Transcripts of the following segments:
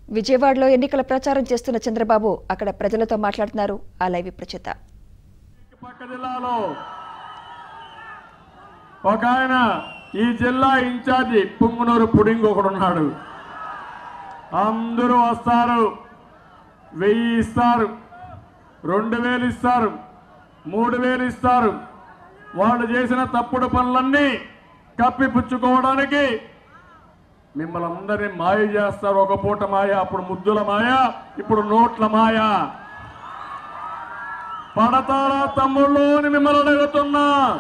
విజయవాడలో ఎన్నికల ప్రచారం చేస్తున్న చంద్రబాబు అక్కడ ప్రజలతో మాట్లాడుతున్నారు ఆ లైవ్ ప్రచేత పక్క జిల్లాలో ఒక ఆయన ఈ జిల్లా ఇన్ఛార్జి పుంగునూరు పుడింగ్ ఒకడు ఉన్నాడు అందరూ వస్తారు వెయ్యి ఇస్తారు రెండు వేలు ఇస్తారు మూడు వేలు ఇస్తారు వాళ్ళు చేసిన తప్పుడు పనులన్నీ కప్పిపుచ్చుకోవడానికి మిమ్మల్ని అందరినీ మాయ చేస్తారు ఒక పూట మాయ అప్పుడు ముద్దుల మాయ ఇప్పుడు నోట్ల మాయ పడతారా తమ్ముళ్ళు అని మిమ్మల్ని అడుగుతున్నా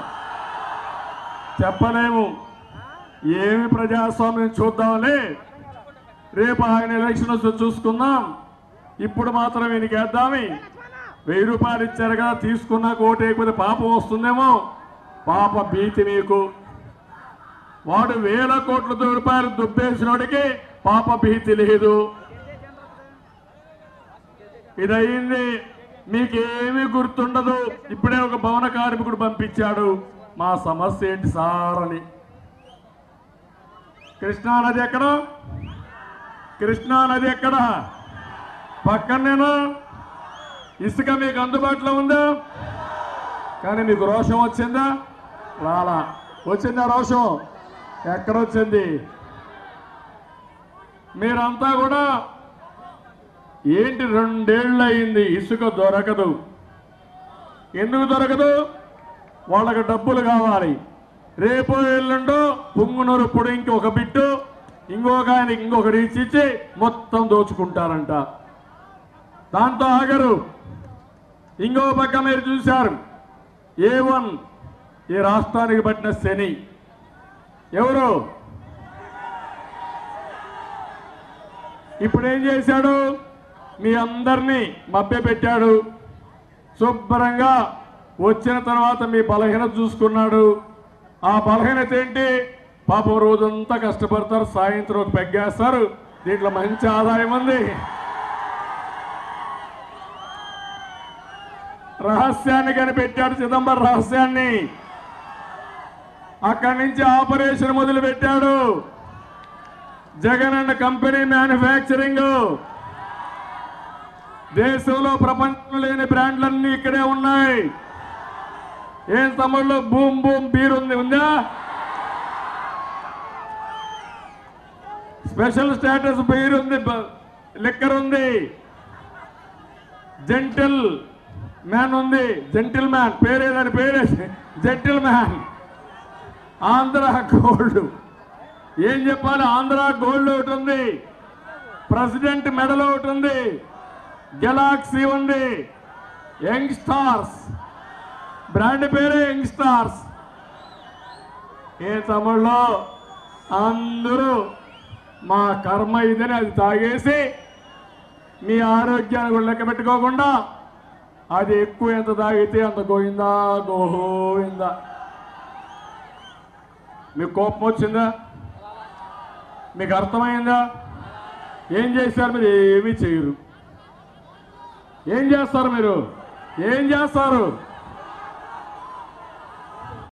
చెప్పలేము ఏమి ప్రజాస్వామ్యం చూద్దామని రేపు ఆయన ఎలక్షన్ వస్తే చూసుకుందాం ఇప్పుడు మాత్రం ఈయనకి వేద్దామి వెయ్యి రూపాయలు ఇచ్చారు కదా తీసుకున్నాక ఓటేయకపోతే పాపం వస్తుందేమో పాప భీతి మీకు వాడు వేల కోట్ల రూపాయలు దుబ్బేసినోడికి పాప భీతి లేదు ఇదయింది మీకేమీ గుర్తుండదు ఇప్పుడే ఒక భవన కార్మికుడు పంపించాడు మా సమస్య ఏంటి సార్ అని కృష్ణా నది ఎక్కడ కృష్ణా నది ఎక్కడ పక్కనేనా ఇసుక మీకు అందుబాటులో ఉందా కానీ మీకు రోషం వచ్చిందా రాలా వచ్చిందా రోషం ఎక్కడొచ్చింది మీరంతా కూడా ఏంటి రెండేళ్ళు అయింది ఇసుక దొరకదు ఎందుకు దొరకదు వాళ్ళకి డబ్బులు కావాలి రేపు ఎల్లుండో పుంగునూరు పొడింకి ఒక బిట్టు ఇంకొక ఆయనకి ఇంకొక రీచ్ ఇచ్చి మొత్తం దోచుకుంటారంట దాంతో ఆగరు ఇంకో పక్క మీరు చూశారు ఏ వన్ ఈ రాష్ట్రానికి పట్టిన శని ఎవరు ఇప్పుడు ఏం చేశాడు మీ అందరినీ మభ్యపెట్టాడు శుభ్రంగా వచ్చిన తర్వాత మీ బలహీనత చూసుకున్నాడు ఆ బలహీనత ఏంటి పాపం రోజంతా కష్టపడతారు సాయంత్రం ఒక పెగ్గేస్తారు దీంట్లో మంచి ఆదాయం ఉంది రహస్యాన్ని కనిపెట్టాడు చిదంబరం రహస్యాన్ని అక్కడి నుంచి ఆపరేషన్ మొదలు పెట్టాడు జగన్ అండ్ కంపెనీ మ్యానుఫ్యాక్చరింగ్ దేశంలో ప్రపంచంలో లేని బ్రాండ్లన్నీ ఇక్కడే ఉన్నాయి ఏం తమ్ముళ్ళు బూమ్ బూమ్ బీర్ ఉంది ఉందా స్పెషల్ స్టేటస్ బీర్ ఉంది లిక్కర్ ఉంది జెంటిల్ మ్యాన్ ఉంది జెంటిల్ మ్యాన్ పేరే దాని పేరే జెంటిల్ మ్యాన్ ఆంధ్ర గోల్డ్ ఏం చెప్పాలి ఆంధ్ర గోల్డ్ ఒకటి ఉంది ప్రెసిడెంట్ మెడల్ ఒకటి ఉంది గెలాక్సీ ఉంది యంగ్ స్టార్స్ బ్రాండ్ పేరే యంగ్ స్టార్స్ ఏ తమిళ్లో అందరూ మా కర్మ ఇదని అది తాగేసి మీ ఆరోగ్యాన్ని కూడా లెక్క పెట్టుకోకుండా అది ఎక్కువ ఎంత తాగితే అంత గోయిందా గోవిందా మీకు కోపం వచ్చిందా మీకు అర్థమైందా ఏం చేశారు మీరు ఏమీ చేయరు ఏం చేస్తారు మీరు ఏం చేస్తారు